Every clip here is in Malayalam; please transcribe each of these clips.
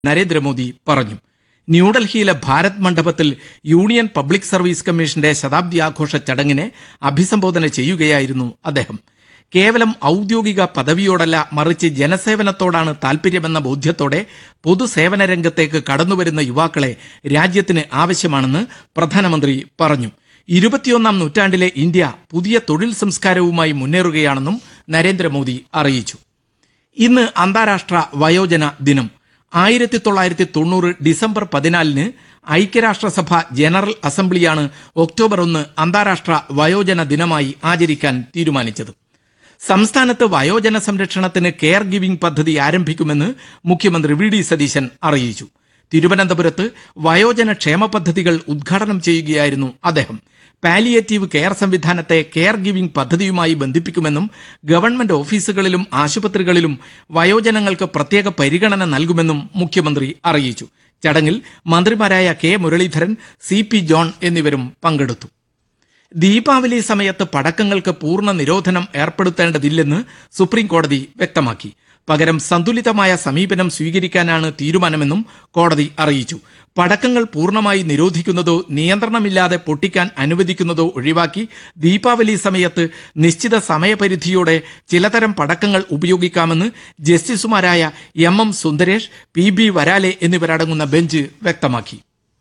നരേന്ദ്രമോദി പറഞ്ഞു ന്യൂഡൽഹിയിലെ ഭാരത് മണ്ഡപത്തിൽ യൂണിയൻ പബ്ലിക് സർവീസ് കമ്മീഷന്റെ ശതാബ്ദി ആഘോഷ ചടങ്ങിനെ അഭിസംബോധന ചെയ്യുകയായിരുന്നു അദ്ദേഹം കേവലം ഔദ്യോഗിക പദവിയോടല്ല മറിച്ച് ജനസേവനത്തോടാണ് താൽപര്യമെന്ന ബോധ്യത്തോടെ പൊതുസേവന രംഗത്തേക്ക് കടന്നുവരുന്ന യുവാക്കളെ രാജ്യത്തിന് ആവശ്യമാണെന്ന് പ്രധാനമന്ത്രി പറഞ്ഞു ഇരുപത്തിയൊന്നാം നൂറ്റാണ്ടിലെ ഇന്ത്യ പുതിയ തൊഴിൽ സംസ്കാരവുമായി മുന്നേറുകയാണെന്നും നരേന്ദ്രമോദി അറിയിച്ചു ഇന്ന് അന്താരാഷ്ട്ര വയോജന ദിനം ആയിരത്തി തൊള്ളായിരത്തി തൊണ്ണൂറ് ഡിസംബർ പതിനാലിന് ഐക്യരാഷ്ട്രസഭ ജനറൽ അസംബ്ലിയാണ് ഒക്ടോബർ ഒന്ന് അന്താരാഷ്ട്ര വയോജന ദിനമായി ആചരിക്കാൻ തീരുമാനിച്ചത് സംസ്ഥാനത്ത് വയോജന സംരക്ഷണത്തിന് കെയർ ഗിവിംഗ് പദ്ധതി ആരംഭിക്കുമെന്ന് മുഖ്യമന്ത്രി വി ഡി സതീശൻ അറിയിച്ചു തിരുവനന്തപുരത്ത് വയോജന ക്ഷേമ പദ്ധതികൾ ഉദ്ഘാടനം ചെയ്യുകയായിരുന്നു അദ്ദേഹം പാലിയേറ്റീവ് കെയർ സംവിധാനത്തെ കെയർ ഗിവിംഗ് പദ്ധതിയുമായി ബന്ധിപ്പിക്കുമെന്നും ഗവൺമെന്റ് ഓഫീസുകളിലും ആശുപത്രികളിലും വയോജനങ്ങൾക്ക് പ്രത്യേക പരിഗണന നൽകുമെന്നും മുഖ്യമന്ത്രി അറിയിച്ചു ചടങ്ങിൽ മന്ത്രിമാരായ K Muraleedharan C P John എന്നിവരും പങ്കെടുത്തു ദീപാവലി സമയത്ത് പടക്കങ്ങൾക്ക് പൂർണ്ണ നിരോധനം ഏർപ്പെടുത്തേണ്ടതില്ലെന്ന് സുപ്രീം കോടതി വ്യക്തമാക്കി പകരം സന്തുലിതമായ സമീപനം സ്വീകരിക്കാനാണ് തീരുമാനമെന്നും കോടതി അറിയിച്ചു പടക്കങ്ങൾ പൂർണ്ണമായി നിരോധിക്കുന്നതോ നിയന്ത്രണമില്ലാതെ പൊട്ടിക്കാൻ അനുവദിക്കുന്നതോ ഒഴിവാക്കി ദീപാവലി സമയത്ത് നിശ്ചിത സമയപരിധിയോടെ ചിലതരം പടക്കങ്ങൾ ഉപയോഗിക്കാമെന്ന് ജസ്റ്റിസുമാരായ M M Sundresh P B Varale എന്നിവരടങ്ങുന്ന ബെഞ്ച് വ്യക്തമാക്കി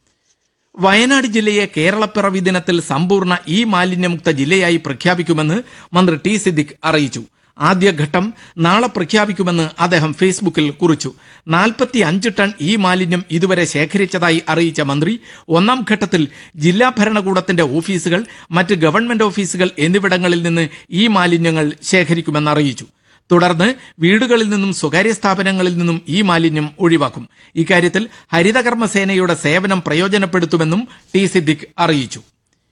വയനാട് ജില്ലയെ കേരളപ്പിറവി ദിനത്തിൽ സമ്പൂർണ്ണ ഇ മാലിന്യമുക്ത ജില്ലയായി പ്രഖ്യാപിക്കുമെന്ന് മന്ത്രി ടി സിദ്ദിഖ് അറിയിച്ചു ആദ്യഘട്ടം നാളെ പ്രഖ്യാപിക്കുമെന്ന് അദ്ദേഹം ഫേസ്ബുക്കിൽ കുറിച്ചു നാൽപ്പത്തി അഞ്ച് ടൺ ഈ മാലിന്യം ഇതുവരെ ശേഖരിച്ചതായി അറിയിച്ച മന്ത്രി ഒന്നാം ഘട്ടത്തിൽ ജില്ലാ ഭരണകൂടത്തിന്റെ ഓഫീസുകൾ മറ്റ് ഗവൺമെന്റ് ഓഫീസുകൾ എന്നിവിടങ്ങളിൽ നിന്ന് ഈ മാലിന്യങ്ങൾ ശേഖരിക്കുമെന്ന് അറിയിച്ചു തുടർന്ന് വീടുകളിൽ നിന്നും സ്വകാര്യ സ്ഥാപനങ്ങളിൽ നിന്നും ഈ മാലിന്യം ഒഴിവാക്കും ഇക്കാര്യത്തിൽ ഹരിതകർമ്മസേനയുടെ സേവനം പ്രയോജനപ്പെടുത്തുമെന്നും ടി സിദ്ദിഖ് അറിയിച്ചു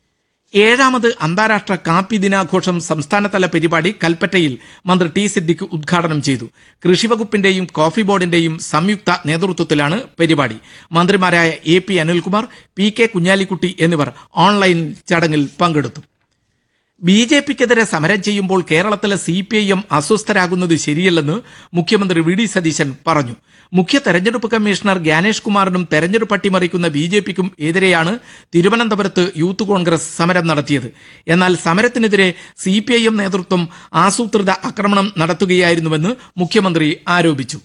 ഏഴാമത് അന്താരാഷ്ട്ര കാപ്പി ദിനാഘോഷം സംസ്ഥാനതല പരിപാടി കൽപ്പറ്റയിൽ മന്ത്രി ടി സിദ്ദിഖ് ഉദ്ഘാടനം ചെയ്തു കൃഷിവകുപ്പിന്റെയും കോഫി ബോർഡിന്റെയും സംയുക്ത നേതൃത്വത്തിലാണ് പരിപാടി മന്ത്രിമാരായ A P Anilkumar P K Kunhalikutty എന്നിവർ ഓൺലൈൻ ചടങ്ങിൽ പങ്കെടുത്തു ബി ജെ പിക്കെതിരെ സമരം ചെയ്യുമ്പോൾ കേരളത്തിലെ സി പി ഐ എം അസ്വസ്ഥരാകുന്നത് ശരിയല്ലെന്ന് മുഖ്യമന്ത്രി വി ഡി സതീശൻ പറഞ്ഞു മുഖ്യ തെരഞ്ഞെടുപ്പ് കമ്മീഷണർ ഗ്യാനേഷ് കുമാറിനും തെരഞ്ഞെടുപ്പ് അട്ടിമറിക്കുന്ന ബി ജെ പിക്കും എതിരെയാണ് തിരുവനന്തപുരത്ത് യൂത്ത് കോൺഗ്രസ് സമരം നടത്തിയത് എന്നാൽ സമരത്തിനെതിരെ സി പി ഐ എം നേതൃത്വം ആസൂത്രിത ആക്രമണം നടത്തുകയായിരുന്നുവെന്ന് മുഖ്യമന്ത്രി ആരോപിച്ചു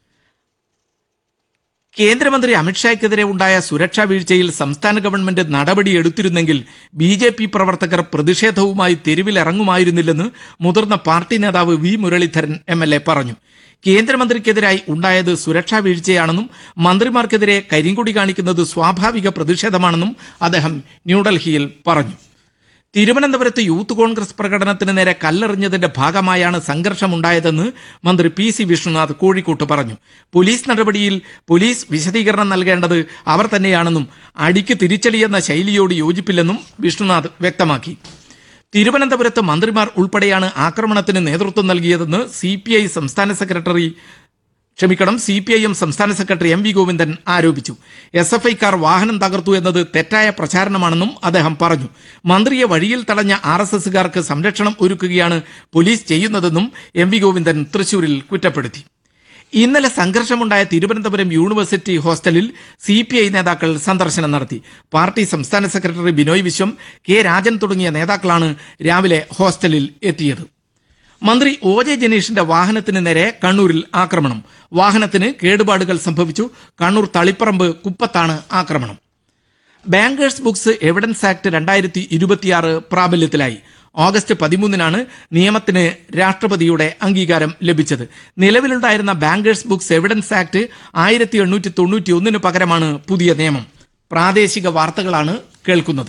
കേന്ദ്രമന്ത്രി അമിത്ഷായ്ക്കെതിരെ ഉണ്ടായ സുരക്ഷാ വീഴ്ചയിൽ സംസ്ഥാന ഗവൺമെന്റ് നടപടിയെടുത്തിരുന്നെങ്കിൽ ബി ജെ പി പ്രവർത്തകർ പ്രതിഷേധവുമായി തെരുവിലിറങ്ങുമായിരുന്നില്ലെന്ന് മുതിർന്ന പാർട്ടി നേതാവ് V Muraleedharan M L A പറഞ്ഞു കേന്ദ്രമന്ത്രിക്കെതിരായി ഉണ്ടായത് സുരക്ഷാ വീഴ്ചയാണെന്നും മന്ത്രിമാർക്കെതിരെ കരിങ്കൊടി കാണിക്കുന്നത് സ്വാഭാവിക പ്രതിഷേധമാണെന്നും അദ്ദേഹം ന്യൂഡൽഹിയിൽ പറഞ്ഞു തിരുവനന്തപുരത്ത് യൂത്ത് കോൺഗ്രസ് പ്രകടനത്തിന് നേരെ കല്ലെറിഞ്ഞതിന്റെ ഭാഗമായാണ് സംഘർഷമുണ്ടായതെന്ന് മന്ത്രി പി സി വിഷ്ണുനാഥ് കോഴിക്കോട്ട് പറഞ്ഞു പോലീസ് നടപടിയിൽ പോലീസ് വിശദീകരണം നൽകേണ്ടത് അവർ തന്നെയാണെന്നും അടിക്ക് തിരിച്ചടിയെന്ന ശൈലിയോട് യോജിപ്പില്ലെന്നും വിഷ്ണുനാഥ് വ്യക്തമാക്കി തിരുവനന്തപുരത്ത് മന്ത്രിമാർ ഉൾപ്പെടെയാണ് ആക്രമണത്തിന് നേതൃത്വം നൽകിയതെന്ന് സി സംസ്ഥാന സെക്രട്ടറി ക്ഷമിക്കണം സി പി ഐ എം സംസ്ഥാന സെക്രട്ടറി എം വി ഗോവിന്ദൻ ആരോപിച്ചു എസ് എഫ് ഐക്കാർ വാഹനം തകർത്തു എന്നത് തെറ്റായ പ്രചാരണമാണെന്നും അദ്ദേഹം പറഞ്ഞു മന്ത്രിയെ വഴിയിൽ തടഞ്ഞ ആർ എസ് എസുകാർക്ക് സംരക്ഷണം ഒരുക്കുകയാണ് പോലീസ് ചെയ്യുന്നതെന്നും എം വി ഗോവിന്ദൻ തൃശൂരിൽ കുറ്റപ്പെടുത്തി ഇന്നലെ സംഘർഷമുണ്ടായ തിരുവനന്തപുരം യൂണിവേഴ്സിറ്റി ഹോസ്റ്റലിൽ സി പി ഐ നേതാക്കൾ സന്ദർശനം നടത്തി പാർട്ടി സംസ്ഥാന സെക്രട്ടറി ബിനോയ് വിശ്വം കെ രാജൻ തുടങ്ങിയ നേതാക്കളാണ് രാവിലെ ഹോസ്റ്റലിൽ എത്തിയത് മന്ത്രി ഒ ജെ ജനീഷിന്റെ വാഹനത്തിന് നേരെ കണ്ണൂരിൽ ആക്രമണം വാഹനത്തിന് കേടുപാടുകൾ സംഭവിച്ചു കണ്ണൂർ തളിപ്പറമ്പ് കുപ്പത്താണ് ആക്രമണം ബാങ്കേഴ്സ് ബുക്സ് എവിഡൻസ് ആക്ട് രണ്ടായിരത്തി ഇരുപത്തിയാറ് പ്രാബല്യത്തിലായി ഓഗസ്റ്റ് പതിമൂന്നിനാണ് നിയമത്തിന് രാഷ്ട്രപതിയുടെ അംഗീകാരം ലഭിച്ചത് നിലവിലുണ്ടായിരുന്ന ബാങ്കേഴ്സ് ബുക്സ് എവിഡൻസ് ആക്ട് ആയിരത്തി എണ്ണൂറ്റി തൊണ്ണൂറ്റി ഒന്നിന് പകരമാണ് പുതിയ നിയമം പ്രാദേശിക വാർത്തകളാണ് കേൾക്കുന്നത്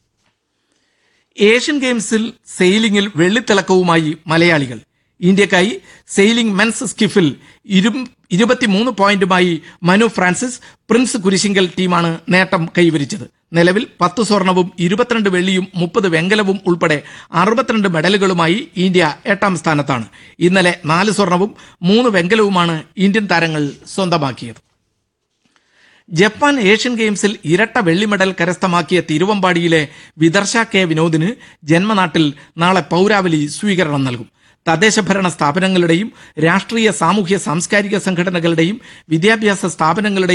ഏഷ്യൻ ഗെയിംസിൽ സെയിലിംഗിൽ വെള്ളിത്തിളക്കവുമായി മലയാളികൾ ഇന്ത്യക്കായി സെയിലിംഗ് മെൻസ് സ്കിഫിൽ ഇരു- ഇരുപത്തിമൂന്ന് പോയിന്റുമായി മനു ഫ്രാൻസിസ് പ്രിൻസ് കുരിശിങ്കൽ ടീമാണ് നേട്ടം കൈവരിച്ചത് നിലവിൽ പത്ത് സ്വർണവും ഇരുപത്തിരണ്ട് വെള്ളിയും മുപ്പത് വെങ്കലവും ഉൾപ്പെടെ അറുപത്തിരണ്ട് മെഡലുകളുമായി ഇന്ത്യ എട്ടാം സ്ഥാനത്താണ് ഇന്നലെ നാല് സ്വർണവും മൂന്ന് വെങ്കലവുമാണ് ഇന്ത്യൻ താരങ്ങൾ സ്വന്തമാക്കിയത് ജപ്പാൻ ഏഷ്യൻ ഗെയിംസിൽ ഇരട്ട വെള്ളി മെഡൽ കരസ്ഥമാക്കിയ തിരുവമ്പാടിയിലെ വിദർശ കെ വിനോദിന് ജന്മനാട്ടിൽ നാളെ പൗരാവലി സ്വീകരണം നൽകും തദ്ദേശഭരണ സ്ഥാപനങ്ങളുടെയും രാഷ്ട്രീയ സാമൂഹ്യ സാംസ്കാരിക സംഘടനകളുടെയും വിദ്യാഭ്യാസ സ്ഥാപനങ്ങളുടെയും